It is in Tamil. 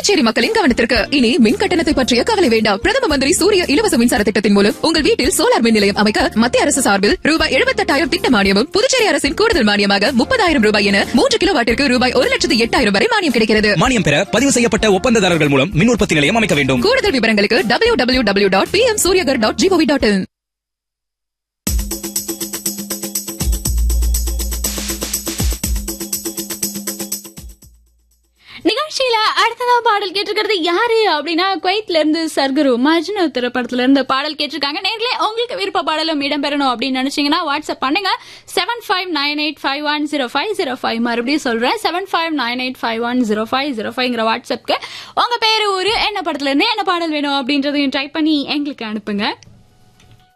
புதுச்சேரி மக்களின் கவனத்திற்கு இனி மின் கட்டணத்தை பற்றிய கவலை வேண்டாம் பிரதம மந்திரி சூரிய இலவச மின்சார திட்டத்தின் மூலம் உங்கள் வீட்டில் சோலார் மின் நிலையம் அமைக்க மத்திய அரசு சார்பில் ரூபாய் எழுபத்தெட்டாயிரம் திட்ட மானியமும் புதுச்சேரி அரசின் கூடுதல் மானியமாக முப்பதாயிரம் ரூபாய் என மூன்று கிலோ வாட்டிற்கு ரூபாய் ஒரு லட்சத்து எட்டாயிரம் வரை மானியம் கிடைக்கிறது மானியம் பெற பதிவு செய்யப்பட்ட ஒப்பந்ததாரர்கள் மூலம் மின் உற்பத்தி நிலையம் அமைக்க வேண்டும் கூடுதல் விவரங்களுக்கு W W W dot P M Suryaghar dot G O V dot in நிகழ்ச்சியில அடுத்ததா பாடல் கேட்டிருக்கிறது யாரு அப்படின்னா குவைத்ல இருந்து சர்குரு மஜ்னு திரைப்படத்துல இருந்து பாடல் கேட்டிருக்காங்க நேர்களே உங்களுக்கு விருப்ப பாடலும் இடம்பெறணும் அப்படின்னு நினைச்சீங்கன்னா வாட்ஸ்அப் பண்ணுங்க seven five nine eight five one zero five zero five மறுபடியும் சொல்றேன் seven five nine eight five one zero five zero ஃபைவ்ங்கிற வாட்ஸ்அப்க்கு உங்க பேரு ஊரு என்ன படத்துல இருந்து என்ன பாடல் வேணும் அப்படின்றதையும் டைப் பண்ணி எங்களுக்கு அனுப்புங்க